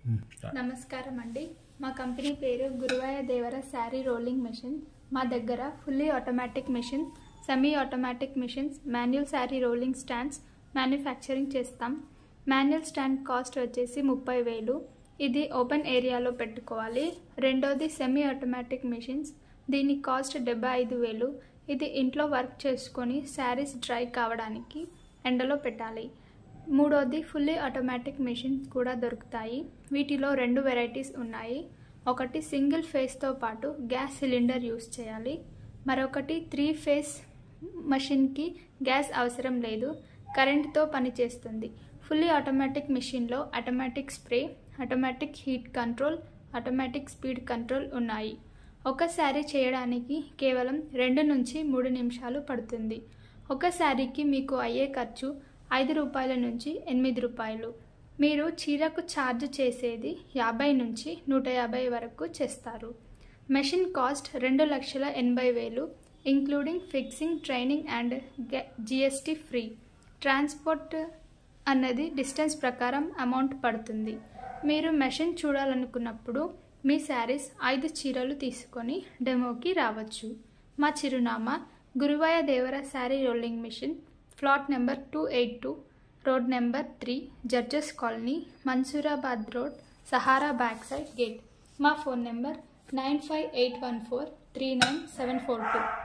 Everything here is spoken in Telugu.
నమస్కారం అండి మా కంపెనీ పేరు గురువాయ దేవర శారీ రోలింగ్ మెషిన్ మా దగ్గర fully automatic machine semi automatic machines manual sari rolling stands manufacturing చేస్తాం మాన్యువల్ స్టాండ్ కాస్ట్ వచ్చేసి ముప్పై వేలు ఇది ఓపెన్ ఏరియాలో పెట్టుకోవాలి రెండోది సెమీ ఆటోమేటిక్ మెషిన్స్ దీని కాస్ట్ డెబ్బై ఐదు వేలు ఇది ఇంట్లో వర్క్ చేసుకొని శారీస్ డ్రై కావడానికి ఎండలో పెట్టాలి మూడోది ఫుల్లీ ఆటోమేటిక్ మెషిన్స్ కూడా దొరుకుతాయి వీటిలో రెండు వెరైటీస్ ఉన్నాయి ఒకటి సింగిల్ ఫేస్తో పాటు గ్యాస్ సిలిండర్ యూస్ చేయాలి మరొకటి త్రీ ఫేస్ మషిన్కి గ్యాస్ అవసరం లేదు కరెంట్తో పనిచేస్తుంది ఫుల్లీ ఆటోమేటిక్ మెషిన్లో automatic spray automatic heat control automatic speed control ఉన్నాయి ఒక శారీ చేయడానికి కేవలం రెండు నుంచి మూడు నిమిషాలు పడుతుంది ఒక శారీకి మీకు అయ్యే ఖర్చు ఐదు రూపాయల నుంచి ఎనిమిది రూపాయలు మీరు చీరకు ఛార్జ్ చేసేది యాభై నుంచి నూట యాభై వరకు చేస్తారు మెషిన్ కాస్ట్ రెండు లక్షల ఎనభై వేలు including fixing training and GST free transport అన్నది డిస్టెన్స్ ప్రకారం అమౌంట్ పడుతుంది మీరు మెషిన్ చూడాలనుకున్నప్పుడు మీ శారీస్ ఐదు చీరలు తీసుకొని డెమోకి రావచ్చు మా చిరునామా Guruvaya Devara sari rolling machine flat number two eight two road number three judges colony Mansoorabad road Sahara back side gate మా phone number nine five eight one four three nine seven four two